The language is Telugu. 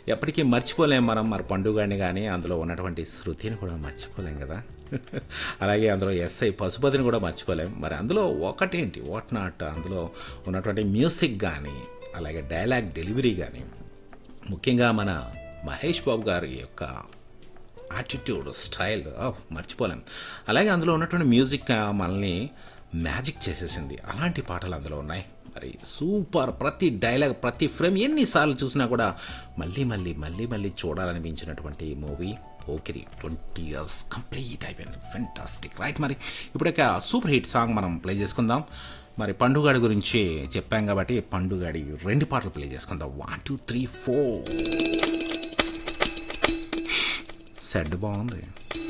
ఎప్పటికీ మర్చిపోలేం మనం మరి పండుగని కానీ అందులో ఉన్నటువంటి శృతిని కూడా మర్చిపోలేం కదా అలాగే అందులో ఎస్ఐ పశుపతిని కూడా మర్చిపోలేం మరి అందులో ఒకటేంటి వాట్ నాట్ అందులో ఉన్నటువంటి మ్యూజిక్ కానీ అలాగే డైలాగ్ డెలివరీ కానీ ముఖ్యంగా మన మహేష్ బాబు గారి యొక్క యాటిట్యూడ్ స్టైల్ ఆఫ్ మర్చిపోలేం అలాగే అందులో ఉన్నటువంటి మ్యూజిక్ ఆ, మనల్ని మ్యాజిక్ చేసేసింది అలాంటి పాటలు అందులో ఉన్నాయి మరి సూపర్ ప్రతి డైలాగ్ ప్రతి ఫ్రేమ్ ఎన్నిసార్లు చూసినా కూడా మళ్ళీ మళ్ళీ మళ్ళీ మళ్ళీ చూడాలనిపించినటువంటి movie Pokiri twenty years complete అయిపోయింది ఫెంటాస్టిక్ రైట్ మరి ఇప్పుడొక సూపర్ హిట్ సాంగ్ మనం ప్లే చేసుకుందాం మరి పండుగాడి గురించి చెప్పాం కాబట్టి పండుగాడి రెండు పాటలు ప్లే చేసుకుందాం one two three four said బాగుంది